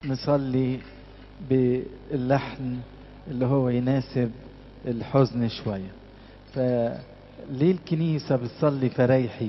نصلي باللحن اللي هو يناسب الحزن شوية فليه الكنيسة بتصلي فريحي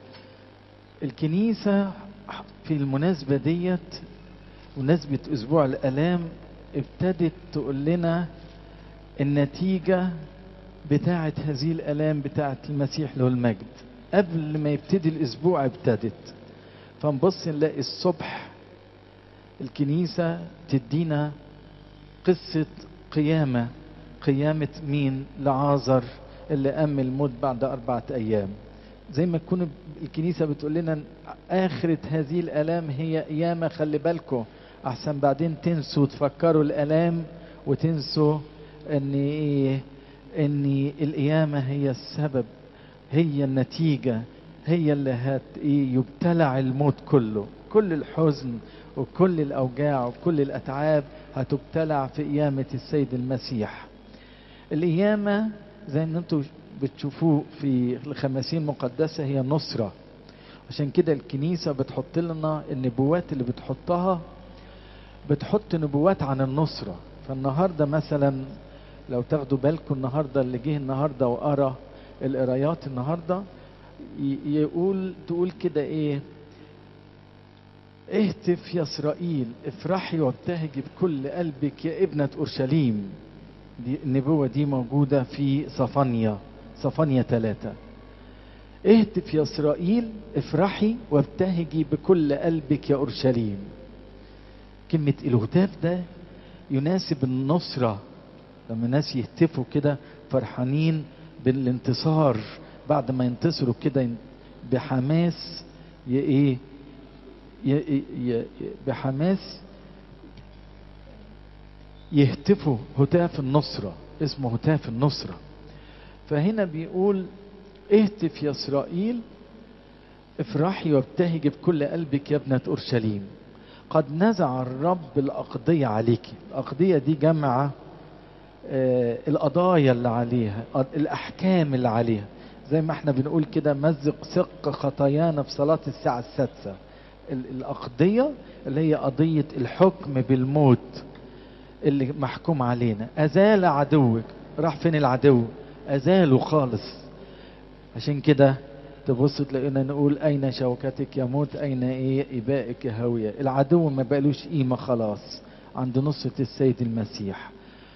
الكنيسة في المناسبة ديت مناسبة أسبوع الآلام ابتدت تقول لنا النتيجة بتاعة هذه الآلام بتاعة المسيح له المجد قبل ما يبتدي الأسبوع ابتدت فنبص نلاقي الصبح الكنيسة تدينا قصة قيامة قيامة مين لعازر اللي قام من الموت بعد أربعة أيام زي ما تكون الكنيسة بتقول لنا آخرة هذه الآلام هي قيامة خلي بالكم أحسن بعدين تنسوا تفكروا الآلام وتنسوا إن إيه إن القيامة هي السبب هي النتيجة هي اللي هت إيه يبتلع الموت كله كل الحزن وكل الأوجاع وكل الأتعاب هتبتلع في قيامة السيد المسيح القيامة زي ما انتم بتشوفوه في الخماسين المقدسة هي نصرة عشان كده الكنيسة بتحط لنا النبوات اللي بتحطها بتحط نبوات عن النصرة فالنهاردة مثلا لو تاخدوا بالكم النهاردة اللي جه النهاردة وقرا القرايات النهاردة يقول تقول كده ايه اهتف يا اسرائيل افرحي وابتهجي بكل قلبك يا ابنة اورشليم دي النبوة دي موجودة في صفانيا صفانيا ثلاثة اهتف يا اسرائيل افرحي وابتهجي بكل قلبك يا اورشليم كلمة الهتاف ده يناسب النصرة لما الناس يهتفوا كده فرحانين بالانتصار بعد ما ينتصروا كده بحماس ايه بحماس يهتفوا هتاف النصرة اسمه هتاف النصرة فهنا بيقول اهتف يا اسرائيل افرحي وابتهجي بكل قلبك يا ابنة اورشليم قد نزع الرب الأقضية عليك الأقضية دي جمع آه القضايا اللي عليها الأحكام اللي عليها زي ما احنا بنقول كده مزق سق خطايانا في صلاة الساعة السادسة الأقضية اللي هي قضية الحكم بالموت اللي محكوم علينا أزال عدوك راح فين العدو أزاله خالص عشان كده تبص تلاقينا نقول أين شوكتك يا موت أين إيه إبائك يا هاوية العدو ما بقالوش قيمة خلاص عند نصرة السيد المسيح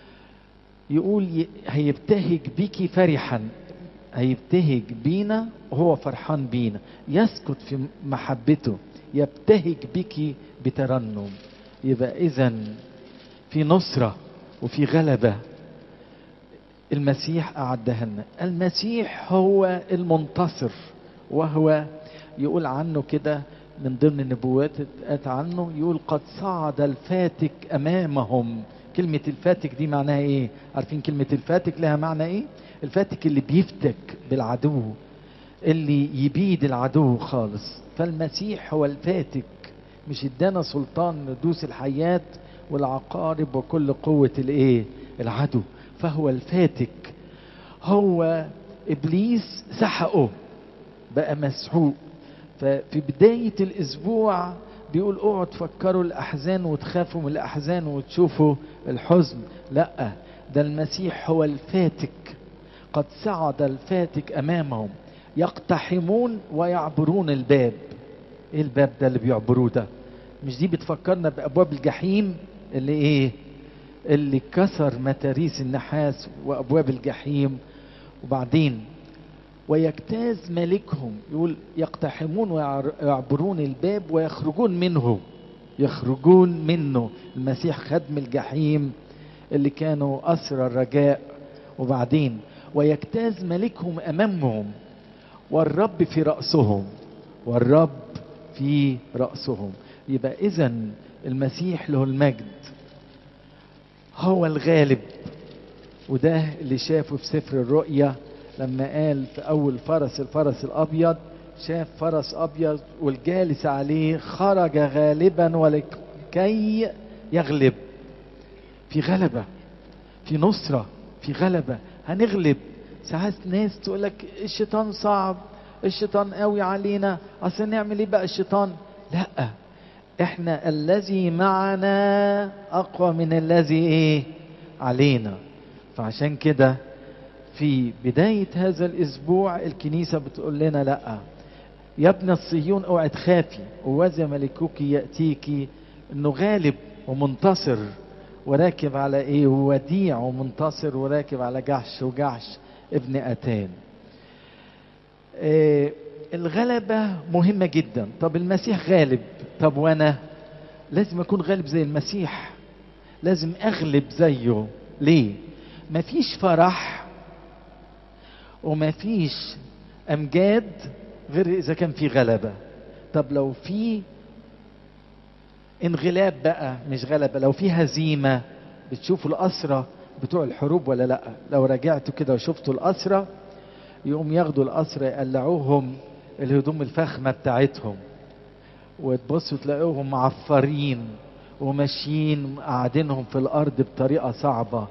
يقول هيبتهج بيكي فرحا هيبتهج بينا وهو فرحان بينا يسكت في محبته يبتهج بك بترنم يبقى اذا في نصرة وفي غلبة المسيح أعدها لنا المسيح هو المنتصر وهو يقول عنه كده من ضمن النبوات اتقالت عنه يقول قد صعد الفاتك أمامهم كلمة الفاتك دي معناها ايه عارفين كلمة الفاتك لها معنى ايه الفاتك اللي بيفتك بالعدو اللي يبيد العدو خالص فالمسيح هو الفاتك مش ادانا سلطان ندوس الحيات والعقارب وكل قوة الايه العدو فهو الفاتك هو ابليس سحقه بقى مسحوق ففي بداية الاسبوع بيقول اوعوا تفكروا الاحزان وتخافوا من الاحزان وتشوفوا الحزن لا ده المسيح هو الفاتك قد صعد الفاتك امامهم يقتحمون ويعبرون الباب ايه الباب ده اللي بيعبروه ده مش دي بتفكرنا بابواب الجحيم اللي ايه اللي كسر متاريس النحاس وابواب الجحيم وبعدين ويجتاز ملكهم يقول يقتحمون ويعبرون الباب ويخرجون منه يخرجون منه المسيح خدم الجحيم اللي كانوا أسرى الرجاء وبعدين ويجتاز ملكهم أمامهم والرب في رأسهم والرب في رأسهم يبقى إذا المسيح له المجد هو الغالب وده اللي شافه في سفر الرؤيا لما قال في أول فرس الفرس الأبيض شاف فرس أبيض والجالس عليه خرج غالبا ولكي يغلب في غلبة في نصرة في غلبة هنغلب ساعات ناس تقول لك الشيطان صعب الشيطان قوي علينا اصل نعمل ايه بقى الشيطان لا احنا الذي معنا اقوى من الذي ايه علينا فعشان كده في بداية هذا الاسبوع الكنيسة بتقول لنا لا يا ابن الصهيون اوعي تخافي ووذا ملكوك يأتيك انه غالب ومنتصر وراكب على ايه وديع ومنتصر وراكب على جحش وجحش ابن اتان إيه الغلبة مهمة جدا طب المسيح غالب طب وانا لازم اكون غالب زي المسيح لازم اغلب زيه ليه مفيش فرح ومفيش امجاد غير اذا كان في غلبة طب لو في انغلاب بقى مش غلبة لو في هزيمة بتشوفوا الأسرة بتوع الحروب ولا لا لو رجعتوا كده وشفتوا الأسرة يقوم ياخدوا الأسرة يقلعوهم الهدوم الفخمة بتاعتهم وتبصوا تلاقوهم معفرين وماشيين قاعدينهم في الأرض بطريقة صعبة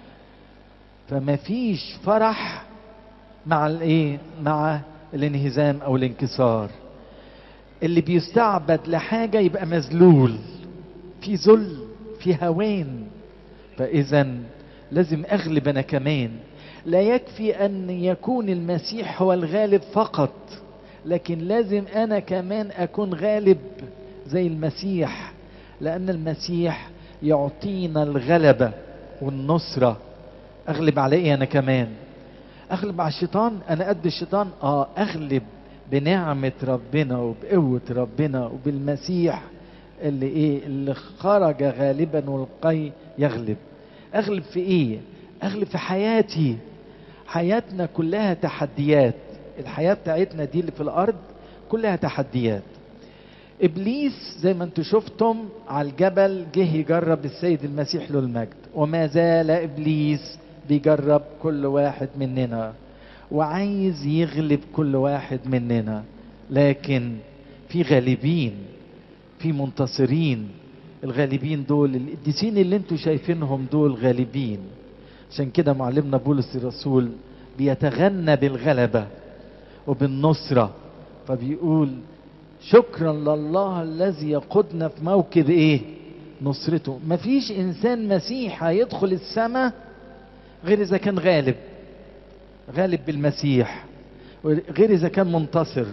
فما فيش فرح مع الايه مع الانهزام او الانكسار اللي بيستعبد لحاجة يبقى مذلول في ذل في هوان فإذا لازم أغلب أنا كمان لا يكفي أن يكون المسيح هو الغالب فقط لكن لازم أنا كمان أكون غالب زي المسيح لأن المسيح يعطينا الغلبة والنصرة أغلب على إيه أنا كمان أغلب على الشيطان أنا قد الشيطان آه أغلب بنعمة ربنا وبقوة ربنا وبالمسيح اللي ايه اللي خرج غالبا والقي يغلب اغلب في ايه اغلب في حياتي حياتنا كلها تحديات الحياة بتاعتنا دي اللي في الارض كلها تحديات ابليس زي ما انتم شفتم على الجبل جه يجرب السيد المسيح له المجد وما زال ابليس بيجرب كل واحد مننا وعايز يغلب كل واحد مننا لكن في غالبين في منتصرين الغالبين دول القديسين اللي انتوا شايفينهم دول غالبين عشان كده معلمنا بولس الرسول بيتغنى بالغلبة وبالنصرة فبيقول شكرا لله الذي يقودنا في موكب ايه نصرته مفيش انسان مسيح هيدخل السماء غير اذا كان غالب غالب بالمسيح غير اذا كان منتصر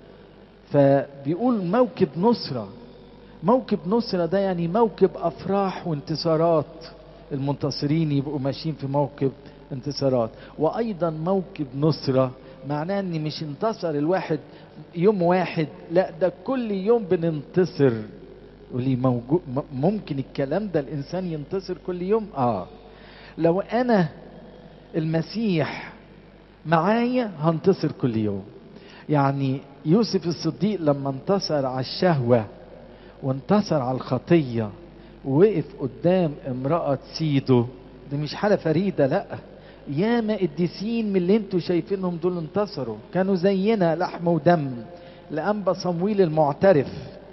فبيقول موكب نصرة موكب نصرة ده يعني موكب افراح وانتصارات المنتصرين يبقوا ماشيين في موكب انتصارات وايضا موكب نصرة معناه ان مش انتصر الواحد يوم واحد لا ده كل يوم بننتصر ولي موجود ممكن الكلام ده الانسان ينتصر كل يوم اه لو انا المسيح معايا هنتصر كل يوم يعني يوسف الصديق لما انتصر على الشهوة وانتصر على الخطية ووقف قدام امرأة سيده دي مش حالة فريدة لا ياما قديسين من اللي انتوا شايفينهم دول انتصروا كانوا زينا لحم ودم لأنبا صمويل المعترف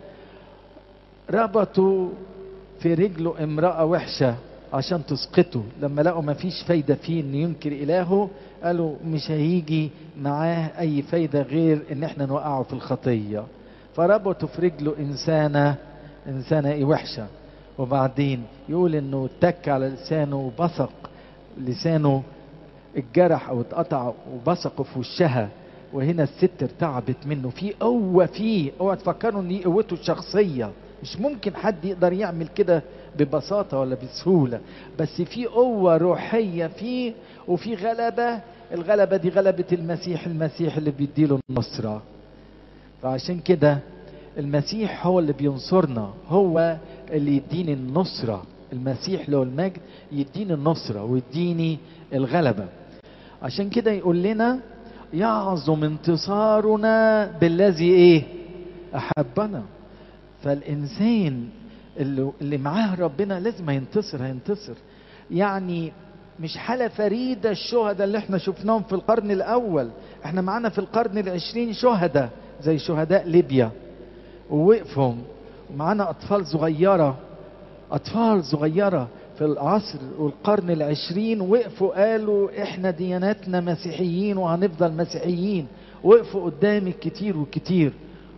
ربطوا في رجله امرأة وحشة عشان تسقطه لما لقوا ما فيش فايدة فيه ان ينكر الهه قالوا مش هيجي معاه اي فايدة غير ان احنا نوقعه في الخطية فربطوا في رجله انسانة انسانة ايه وحشة وبعدين يقول انه اتك على لسانه وبصق لسانه اتجرح او اتقطع وبصقه في وشها وهنا الست ارتعبت منه في قوة فيه اوعى تفكروا ان دي قوته الشخصية مش ممكن حد يقدر يعمل كده ببساطة ولا بسهولة بس في قوة روحية فيه وفي غلبة الغلبة دي غلبة المسيح المسيح اللي بيديله النصرة فعشان كده المسيح هو اللي بينصرنا هو اللي يديني النصرة المسيح له المجد يديني النصرة ويديني الغلبة عشان كده يقول لنا يعظم انتصارنا بالذي ايه احبنا فالانسان اللي, اللي معاه ربنا لازم هينتصر هينتصر يعني مش حالة فريدة الشهداء اللي احنا شفناهم في القرن الأول احنا معانا في القرن العشرين شهداء زي شهداء ليبيا ووقفوا ومعانا أطفال صغيرة أطفال صغيرة في العصر والقرن العشرين وقفوا قالوا احنا دياناتنا مسيحيين وهنفضل مسيحيين وقفوا قدامي كتير وكتير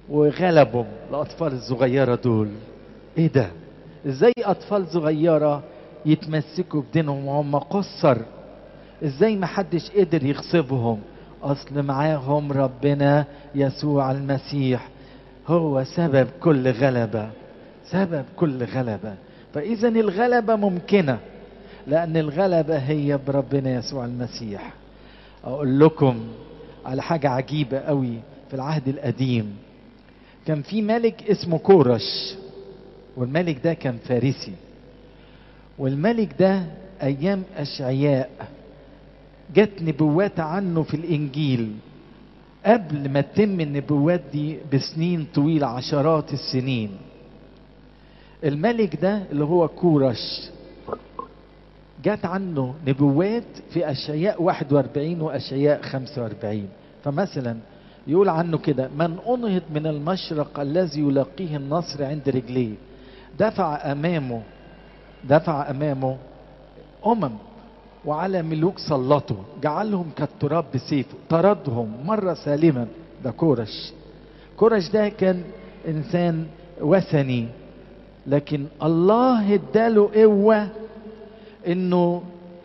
وغلبهم الاطفال الصغيره دول ايه ده ازاي اطفال صغيره يتمسكوا بدينهم وهم قصر ازاي ما حدش قدر يغصبهم اصل معاهم ربنا يسوع المسيح هو سبب كل غلبة سبب كل غلبة فاذا الغلبة ممكنة لان الغلبة هي بربنا يسوع المسيح اقول لكم على حاجة عجيبة قوي في العهد القديم كان في ملك اسمه كورش والملك ده كان فارسي والملك ده ايام اشعياء جت نبوات عنه في الانجيل قبل ما تتم النبوات دي بسنين طويلة عشرات السنين الملك ده اللي هو كورش جت عنه نبوات في أشعياء 41 وأشعياء 45 فمثلا يقول عنه كده من أنهض من المشرق الذي يلاقيه النصر عند رجليه دفع أمامه دفع أمامه أمم وعلى ملوك سلطوا جعلهم كالتراب بسيفه طردهم مرة سالما ده كورش كورش ده كان إنسان وثني لكن الله اداله قوة انه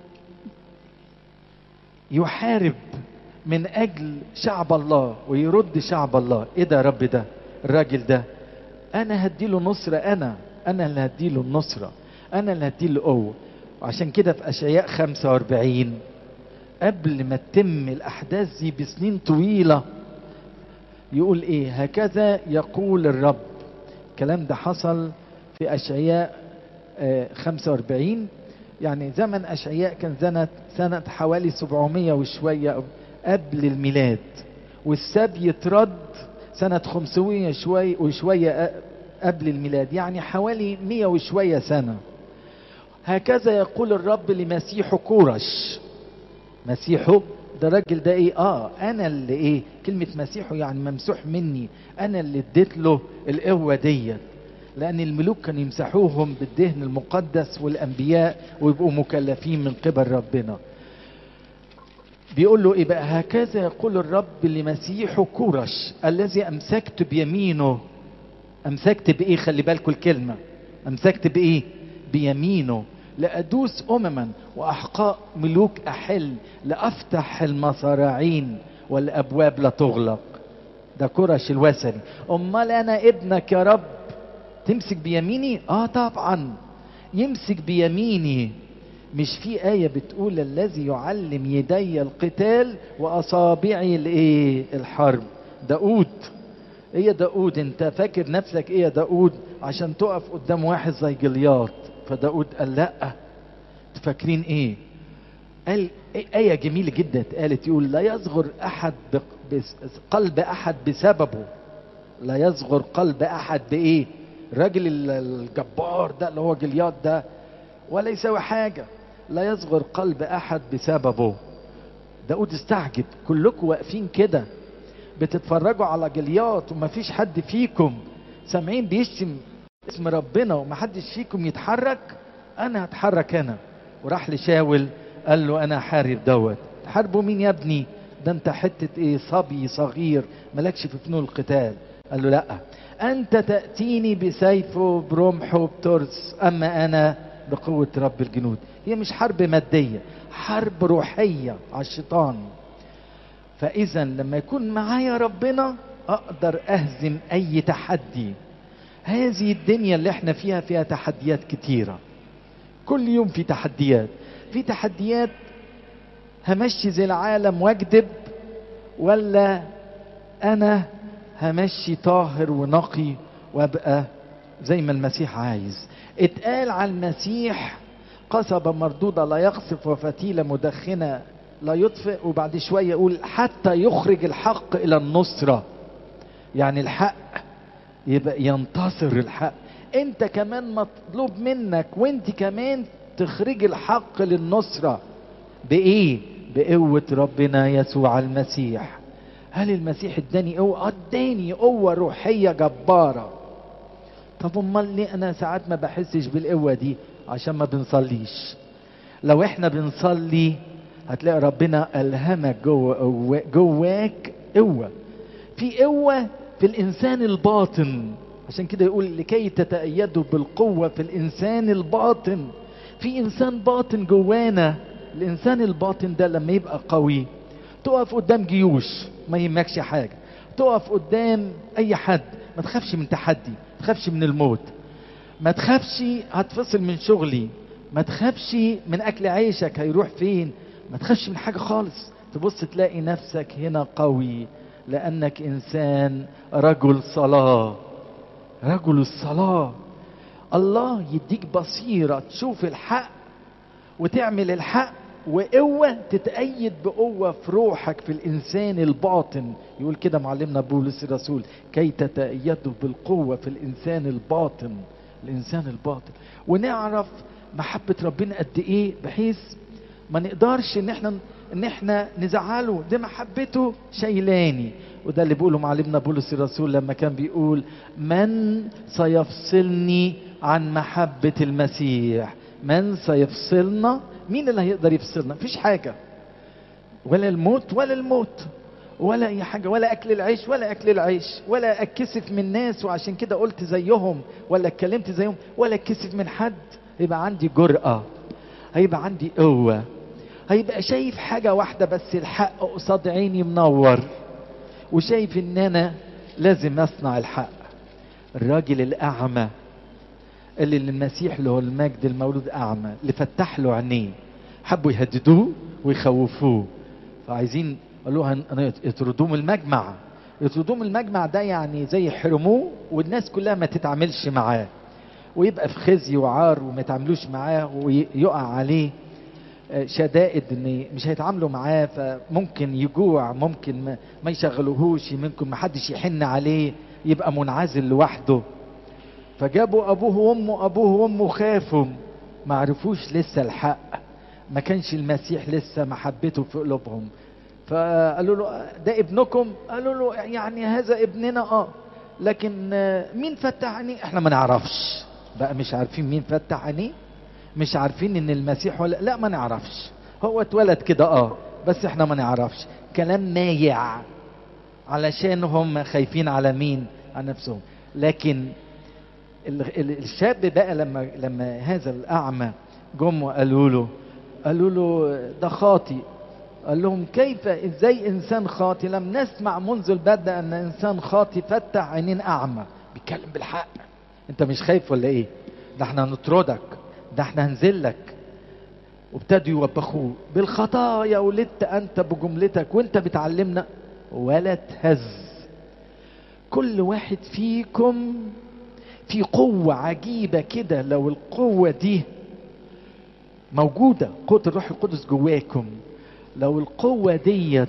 يحارب من اجل شعب الله ويرد شعب الله ايه ده يا رب ده الراجل ده انا هديله نصرة انا انا اللي هديله النصرة انا اللي هديله قوة وعشان كده في اشعياء 45 قبل ما تتم الاحداث دي بسنين طويلة يقول ايه هكذا يقول الرب الكلام ده حصل في اشعياء آه 45 يعني زمن اشعياء كان سنة سنة حوالي 700 وشوية قبل الميلاد والسبي يترد سنة 500 شوي وشوية قبل الميلاد يعني حوالي 100 وشوية سنة هكذا يقول الرب لمسيح كورش مسيحه ده الراجل ده ايه اه انا اللي ايه كلمة مسيحه يعني ممسوح مني انا اللي اديت له القوة ديت لأن الملوك كانوا يمسحوهم بالدهن المقدس والأنبياء ويبقوا مكلفين من قبل ربنا بيقول له إيه بقى هكذا يقول الرب لمسيح كورش الذي أمسكت بيمينه أمسكت بإيه خلي بالكم الكلمة أمسكت بإيه بيمينه لأدوس أمما وأحقاء ملوك أحل لأفتح المصراعين والأبواب لا تغلق ده كرش الوثني أمال أنا ابنك يا رب تمسك بيميني اه طبعا يمسك بيميني مش في آية بتقول الذي يعلم يدي القتال وأصابعي الايه الحرب داود ايه يا داود انت فاكر نفسك ايه يا داود عشان تقف قدام واحد زي جلياط فداود قال لا فاكرين ايه قال آية جميلة جدا اتقالت يقول لا يصغر أحد قلب أحد بسببه لا يصغر قلب أحد بإيه الراجل الجبار ده اللي هو جلياد ده ولا يساوي حاجة لا يصغر قلب أحد بسببه داود استعجب كلكم واقفين كده بتتفرجوا على جليات ومفيش حد فيكم سامعين بيشتم اسم ربنا ومحدش فيكم يتحرك انا هتحرك انا وراح لشاول قال له انا حارب دوت تحاربوا مين يا ابني ده انت حتة ايه صبي صغير مالكش في فنون القتال قال له لا أنت تأتيني بسيف وبرمح وبترس أما أنا بقوة رب الجنود هي مش حرب مادية حرب روحية على الشيطان فإذا لما يكون معايا ربنا أقدر أهزم أي تحدي هذه الدنيا اللي احنا فيها فيها تحديات كتيرة كل يوم في تحديات في تحديات همشي زي العالم واكذب ولا أنا همشي طاهر ونقي وابقى زي ما المسيح عايز اتقال على المسيح قصبة مردودة لا يقصف وفتيلة مدخنة لا يطفئ وبعد شوية يقول حتى يخرج الحق إلى النصرة يعني الحق يبقى ينتصر الحق انت كمان مطلوب منك وانت كمان تخرج الحق للنصرة بايه بقوة ربنا يسوع المسيح هل المسيح اداني قوة؟ اداني قوة روحية جبارة. طب امال ليه انا ساعات ما بحسش بالقوة دي؟ عشان ما بنصليش. لو احنا بنصلي هتلاقي ربنا الهمك جوه جواك قوة. في قوة في الإنسان الباطن عشان كده يقول لكي تتأيدوا بالقوة في الإنسان الباطن في إنسان باطن جوانا الإنسان الباطن ده لما يبقى قوي تقف قدام جيوش ما يهمكش حاجة تقف قدام أي حد ما تخافش من تحدي ما تخافش من الموت ما تخافش هتفصل من شغلي ما تخافش من أكل عيشك هيروح فين ما تخافش من حاجة خالص تبص تلاقي نفسك هنا قوي لأنك إنسان رجل صلاة رجل الصلاة الله يديك بصيرة تشوف الحق وتعمل الحق وقوة تتأيد بقوة في روحك في الإنسان الباطن يقول كده معلمنا بولس الرسول كي تتأيدوا بالقوة في الإنسان الباطن الإنسان الباطن ونعرف محبة ربنا قد إيه بحيث ما نقدرش إن إحنا إن إحنا نزعله دي محبته شيلاني وده اللي بيقوله معلمنا بولس الرسول لما كان بيقول من سيفصلني عن محبة المسيح من سيفصلنا مين اللي هيقدر يفصلنا مفيش حاجة ولا الموت ولا الموت ولا اي حاجه ولا اكل العيش ولا اكل العيش ولا اتكسف من ناس وعشان كده قلت زيهم ولا اتكلمت زيهم ولا اتكسف من حد هيبقى عندي جرأة هيبقى عندي قوة هيبقى شايف حاجة واحدة بس الحق قصاد عيني منور وشايف ان انا لازم اصنع الحق الراجل الاعمى اللي المسيح له المجد المولود اعمى اللي فتح له عينيه حبوا يهددوه ويخوفوه فعايزين قالوا هن- يطردوه من المجمع يطردوه من المجمع ده يعني زي يحرموه والناس كلها ما تتعاملش معاه ويبقى في خزي وعار وما يتعاملوش معاه ويقع عليه آه، شدائد ان مش هيتعاملوا معاه فممكن يجوع ممكن ما, ما يشغلوهوش ممكن ما حدش يحن عليه يبقى منعزل لوحده فجابوا ابوه وامه ابوه وامه خافوا ما عرفوش لسه الحق ما كانش المسيح لسه محبته في قلوبهم فقالوا له ده ابنكم قالوا له يعني هذا ابننا اه لكن آه، مين فتح عينيه احنا ما نعرفش بقى مش عارفين مين فتح عينيه مش عارفين ان المسيح ولا لا ما نعرفش هو اتولد كده اه بس احنا ما نعرفش كلام مايع علشان هم خايفين على مين على نفسهم لكن ال- ال- الشاب بقى لما لما هذا الاعمى جم وقالوا له قالوا له ده خاطي قال لهم كيف ازاي انسان خاطي لم نسمع منذ البدء ان انسان خاطي فتح عينين اعمى بيتكلم بالحق انت مش خايف ولا ايه ده احنا هنطردك ده احنا هنزلك وابتدوا يوبخوه بالخطايا ولدت انت بجملتك وانت بتعلمنا ولا تهز كل واحد فيكم في قوة عجيبة كده لو القوة دي موجودة قوة الروح القدس جواكم لو القوة ديت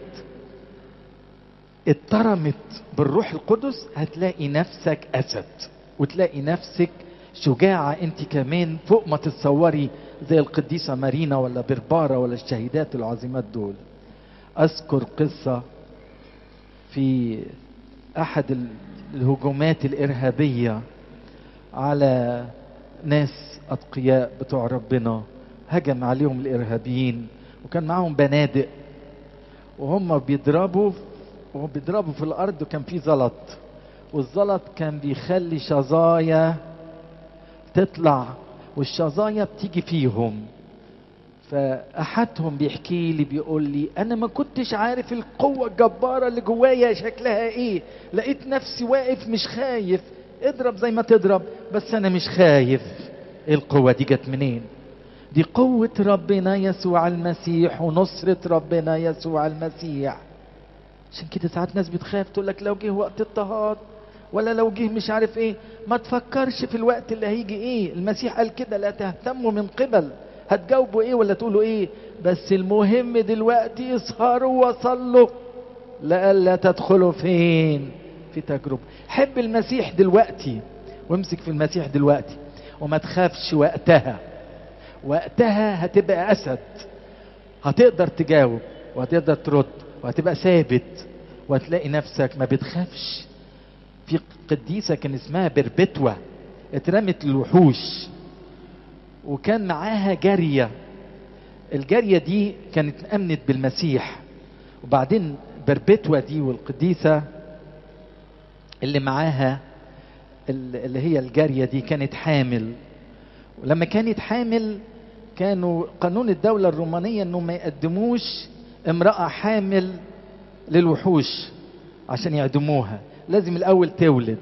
اترمت بالروح القدس هتلاقي نفسك أسد وتلاقي نفسك شجاعة انت كمان فوق ما تتصوري زي القديسة مارينا ولا بربارة ولا الشهيدات العظيمات دول أذكر قصة في أحد ال- الهجومات الإرهابية على ناس أتقياء بتوع ربنا هجم عليهم الإرهابيين وكان معاهم بنادق وهم بيضربوا وهم بيضربوا في الأرض وكان في زلط والزلط كان بيخلي شظايا تطلع والشظايا بتيجي فيهم فأحدهم بيحكي لي بيقول لي أنا ما كنتش عارف القوة الجبارة اللي جوايا شكلها إيه لقيت نفسي واقف مش خايف اضرب زي ما تضرب بس أنا مش خايف إيه القوة دي جت منين دي قوة ربنا يسوع المسيح ونصرة ربنا يسوع المسيح عشان كده ساعات ناس بتخاف تقول لك لو جه وقت اضطهاد ولا لو جه مش عارف ايه ما تفكرش في الوقت اللي هيجي ايه المسيح قال كده لا تهتموا من قبل هتجاوبوا ايه ولا تقولوا ايه بس المهم دلوقتي اسهروا وصلوا لئلا تدخلوا فين في تجربة حب المسيح دلوقتي وامسك في المسيح دلوقتي وما تخافش وقتها وقتها هتبقى اسد هتقدر تجاوب وهتقدر ترد وهتبقى ثابت وهتلاقي نفسك ما بتخافش في قديسة كان اسمها بربتوة اترمت للوحوش وكان معاها جارية الجارية دي كانت أمنت بالمسيح وبعدين بربتوة دي والقديسة اللي معاها اللي هي الجارية دي كانت حامل ولما كانت حامل كانوا قانون الدولة الرومانية انه ما يقدموش امرأة حامل للوحوش عشان يعدموها لازم الاول تولد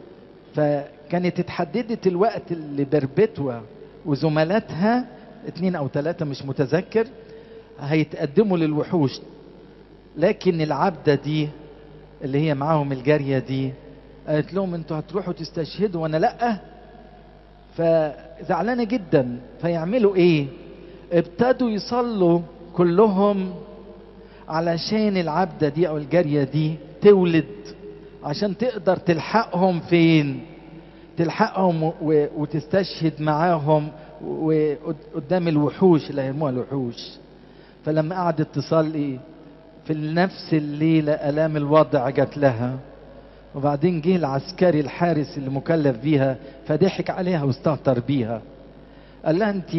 فكانت اتحددت الوقت اللي بربتوة وزملاتها اتنين او ثلاثة مش متذكر هيتقدموا للوحوش لكن العبدة دي اللي هي معاهم الجارية دي قالت لهم انتوا هتروحوا تستشهدوا وانا لأ فزعلانة جدا فيعملوا ايه ابتدوا يصلوا كلهم علشان العبدة دي او الجارية دي تولد عشان تقدر تلحقهم فين تلحقهم وتستشهد معاهم وقدام الوحوش اللي هيرموها الوحوش فلما قعدت تصلي في نفس الليلة ألام الوضع جات لها وبعدين جه العسكري الحارس اللي مكلف بيها فضحك عليها واستهتر بيها قال لها انت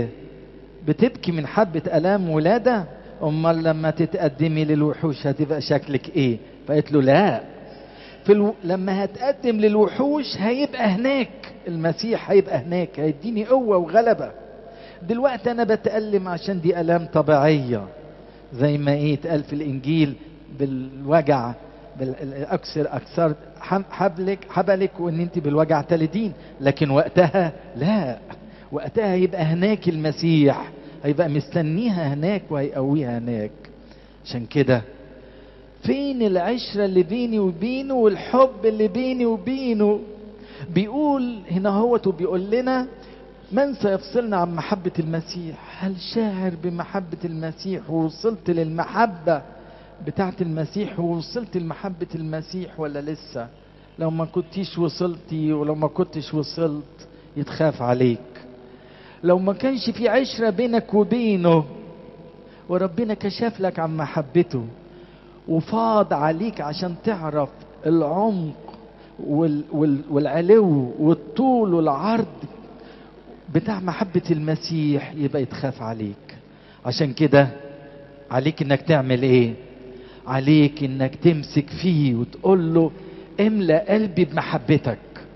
بتبكي من حبة ألام ولادة أمال لما تتقدمي للوحوش هتبقى شكلك إيه فقالت له لا في الو... لما هتقدم للوحوش هيبقى هناك المسيح هيبقى هناك هيديني قوة وغلبة دلوقتي أنا بتألم عشان دي ألام طبيعية زي ما إيه اتقال في الإنجيل بالوجع بالأكثر أكثر حبلك حبلك وإن أنت بالوجع تلدين لكن وقتها لا وقتها هيبقى هناك المسيح هيبقى مستنيها هناك وهيقويها هناك عشان كده فين العشرة اللي بيني وبينه والحب اللي بيني وبينه بيقول هنا هوت وبيقول لنا من سيفصلنا عن محبة المسيح هل شاعر بمحبة المسيح ووصلت للمحبة بتاعت المسيح ووصلت لمحبة المسيح ولا لسه لو ما كنتيش وصلتي ولو ما كنتش وصلت يتخاف عليك لو ما كانش في عشرة بينك وبينه وربنا كشف لك عن محبته وفاض عليك عشان تعرف العمق وال وال والعلو والطول والعرض بتاع محبة المسيح يبقى يتخاف عليك عشان كده عليك انك تعمل ايه عليك انك تمسك فيه وتقول له املأ قلبي بمحبتك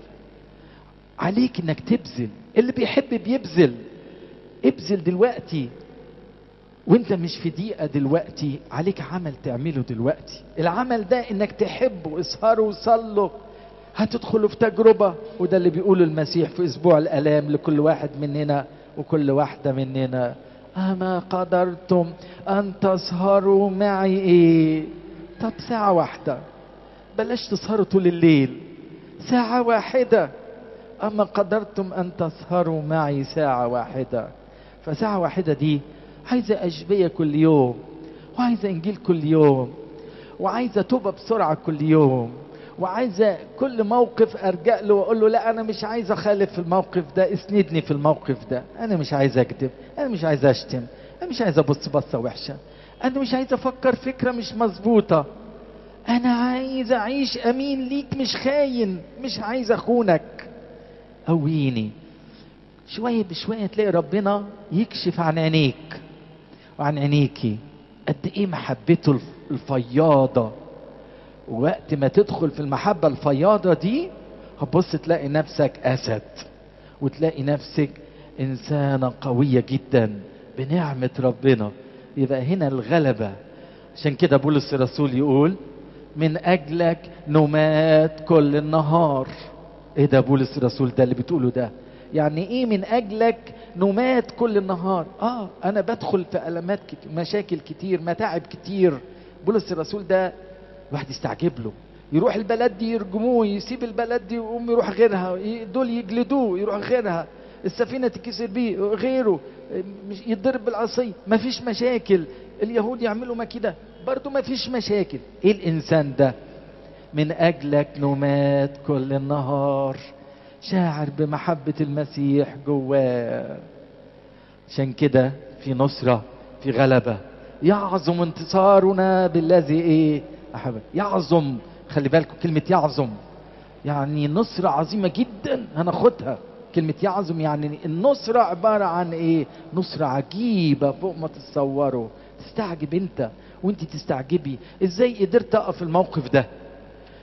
عليك انك تبذل اللي بيحب بيبذل ابذل دلوقتي وانت مش في دقيقة دلوقتي عليك عمل تعمله دلوقتي العمل ده انك تحبه اسهروا وصلوا هتدخلوا في تجربة وده اللي بيقوله المسيح في اسبوع الالام لكل واحد مننا وكل واحدة مننا أما قدرتم أن تسهروا معي إيه؟ طب ساعة واحدة بلاش تسهروا طول الليل ساعة واحدة أما قدرتم أن تسهروا معي ساعة واحدة فساعة واحدة دي عايزة أشبية كل يوم وعايزة إنجيل كل يوم وعايزة توبة بسرعة كل يوم وعايزة كل موقف أرجع له وأقول له لا أنا مش عايز أخالف في الموقف ده اسندني في الموقف ده أنا مش عايز أكذب أنا مش عايز أشتم أنا مش عايز أبص بصة وحشة أنا مش عايز أفكر فكرة مش مظبوطة أنا عايز أعيش أمين ليك مش خاين مش عايز أخونك قويني شوية بشوية تلاقي ربنا يكشف عن عينيك وعن عينيكي قد ايه محبته الفياضة وقت ما تدخل في المحبة الفياضة دي هتبص تلاقي نفسك أسد وتلاقي نفسك إنسانة قوية جدا بنعمة ربنا يبقى هنا الغلبة عشان كده بولس الرسول يقول من أجلك نمات كل النهار ايه ده بولس الرسول ده اللي بتقوله ده يعني ايه من اجلك نمات كل النهار اه انا بدخل في المات كتير مشاكل كتير متاعب كتير بولس الرسول ده واحد يستعجب له يروح البلد دي يرجموه يسيب البلد دي ويقوم يروح غيرها دول يجلدوه يروح غيرها السفينة تكسر بيه غيره مش يتضرب بالعصي مفيش مشاكل اليهود يعملوا ما كده برضه مفيش مشاكل ايه الانسان ده من اجلك نمات كل النهار شاعر بمحبة المسيح جواه عشان كده في نصرة في غلبة يعظم انتصارنا بالذي ايه احبك يعظم خلي بالكم كلمة يعظم يعني نصرة عظيمة جدا هناخدها كلمة يعظم يعني النصرة عبارة عن ايه نصرة عجيبة فوق ما تتصوروا تستعجب انت وانت تستعجبي ازاي قدرت اقف الموقف ده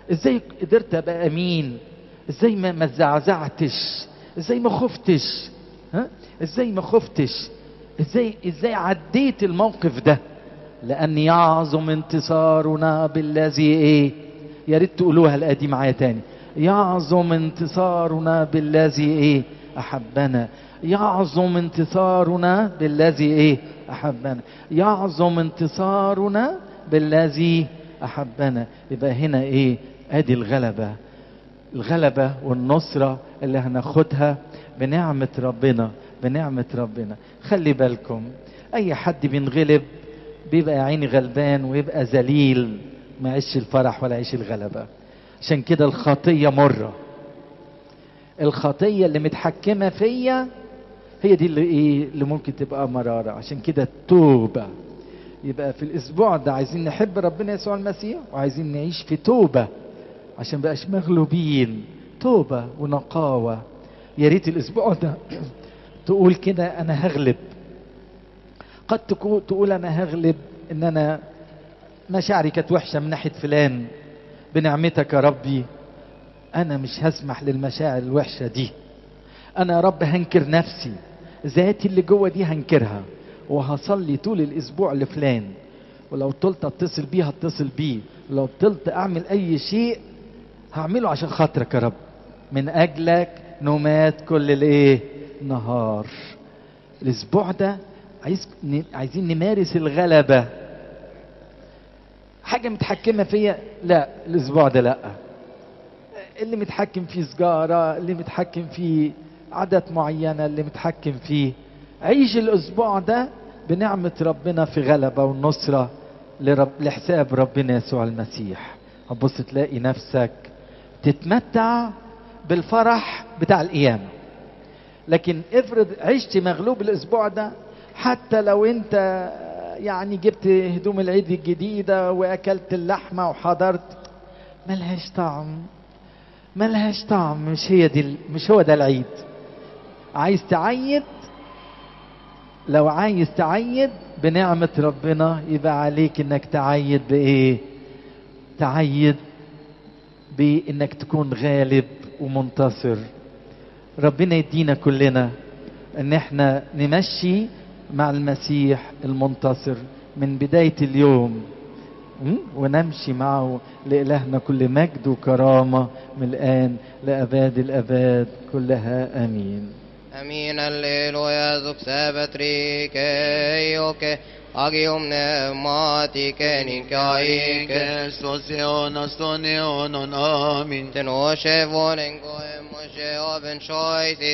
ازاي قدرت ابقى امين ازاي ما ما زعزعتش ازاي ما خفتش ها ازاي ما خفتش ازاي ازاي عديت الموقف ده لان يعظم انتصارنا بالذي ايه يا ريت تقولوها الايه دي معايا تاني يعظم انتصارنا بالذي ايه احبنا يعظم انتصارنا بالذي ايه احبنا يعظم انتصارنا بالذي احبنا يبقى هنا ايه ادي الغلبه الغلبه والنصره اللي هناخدها بنعمه ربنا بنعمه ربنا خلي بالكم اي حد بينغلب بيبقى يا عيني غلبان ويبقى ذليل ما يعيش الفرح ولا يعيش الغلبه عشان كده الخطيه مره الخطيه اللي متحكمه فيا هي دي اللي ايه اللي ممكن تبقى مراره عشان كده التوبه يبقى في الاسبوع ده عايزين نحب ربنا يسوع المسيح وعايزين نعيش في توبه عشان بقاش مغلوبين توبه ونقاوه يا ريت الاسبوع ده تقول كده انا هغلب قد تكو- تقول انا هغلب ان انا مشاعري كانت وحشه من ناحيه فلان بنعمتك يا ربي انا مش هسمح للمشاعر الوحشه دي انا يا رب هنكر نفسي ذاتي اللي جوه دي هنكرها وهصلي طول الاسبوع لفلان ولو طلت اتصل بيه هتصل بيه لو طلت اعمل اي شيء هعمله عشان خاطرك يا رب من اجلك نمات كل الايه نهار الاسبوع ده عايز ن- عايزين نمارس الغلبه حاجه متحكمه فيا لا الاسبوع ده لا اللي متحكم فيه سجارة اللي متحكم فيه عادات معينة اللي متحكم فيه عيش الأسبوع ده بنعمة ربنا في غلبة ونصرة لرب لحساب ربنا يسوع المسيح هتبص تلاقي نفسك تتمتع بالفرح بتاع القيامة لكن افرض عشت مغلوب الأسبوع ده حتى لو انت يعني جبت هدوم العيد الجديدة وأكلت اللحمة وحضرت ملهاش طعم ملهاش طعم مش هي دي ال- مش هو ده العيد عايز تعيد لو عايز تعيد بنعمة ربنا يبقى عليك انك تعيد بايه تعيد بانك تكون غالب ومنتصر ربنا يدينا كلنا ان احنا نمشي مع المسيح المنتصر من بداية اليوم م? ونمشي معه لإلهنا كل مجد وكرامة من الآن لأباد الأباد كلها آمين Amin alleluia zuksebetrike joke agium pneumatike ninkaike Kristus Jonas Tonion, Amin. ten oshe volen goem oshe oben shoiti